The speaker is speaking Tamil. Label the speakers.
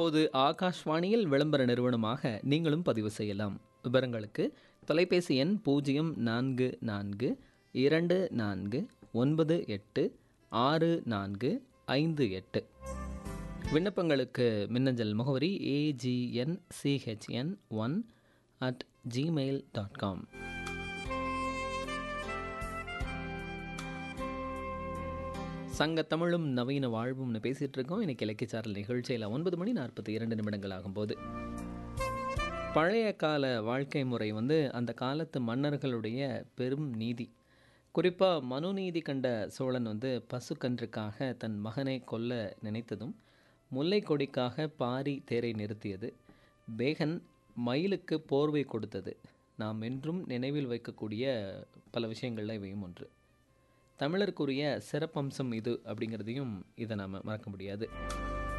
Speaker 1: இப்போது ஆகாஷ்வாணியில் விளம்பர நிறுவனமாக நீங்களும் பதிவு செய்யலாம் விவரங்களுக்கு தொலைபேசி எண் பூஜ்ஜியம் நான்கு நான்கு இரண்டு நான்கு ஒன்பது எட்டு ஆறு நான்கு ஐந்து எட்டு விண்ணப்பங்களுக்கு மின்னஞ்சல் முகவரி AGN CHN one at Gmail dot com சங்க தமிழும் நவீன வாழ்வும்னு பேசிகிட்டு இருக்கோம் இன்னைக்கு இலக்கியச்சாரல் நிகழ்ச்சியில் ஒன்பது மணி நாற்பத்தி இரண்டு நிமிடங்கள் ஆகும்போது பழைய கால வாழ்க்கை முறை வந்து அந்த காலத்து மன்னர்களுடைய பெரும் நீதி குறிப்பாக மனுநீதி கண்ட சோழன் வந்து பசுக்கன்றுக்காக தன் மகனை கொல்ல நினைத்ததும் முல்லை கொடிக்காக பாரி தேரை நிறுத்தியது பேகன் மயிலுக்கு போர்வை கொடுத்தது நாம் என்றும் நினைவில் வைக்கக்கூடிய பல விஷயங்களில் இவையும் ஒன்று தமிழருக்குரிய சிறப்பம்சம் இது அப்படிங்கிறதையும் இதை நாம் மறக்க முடியாது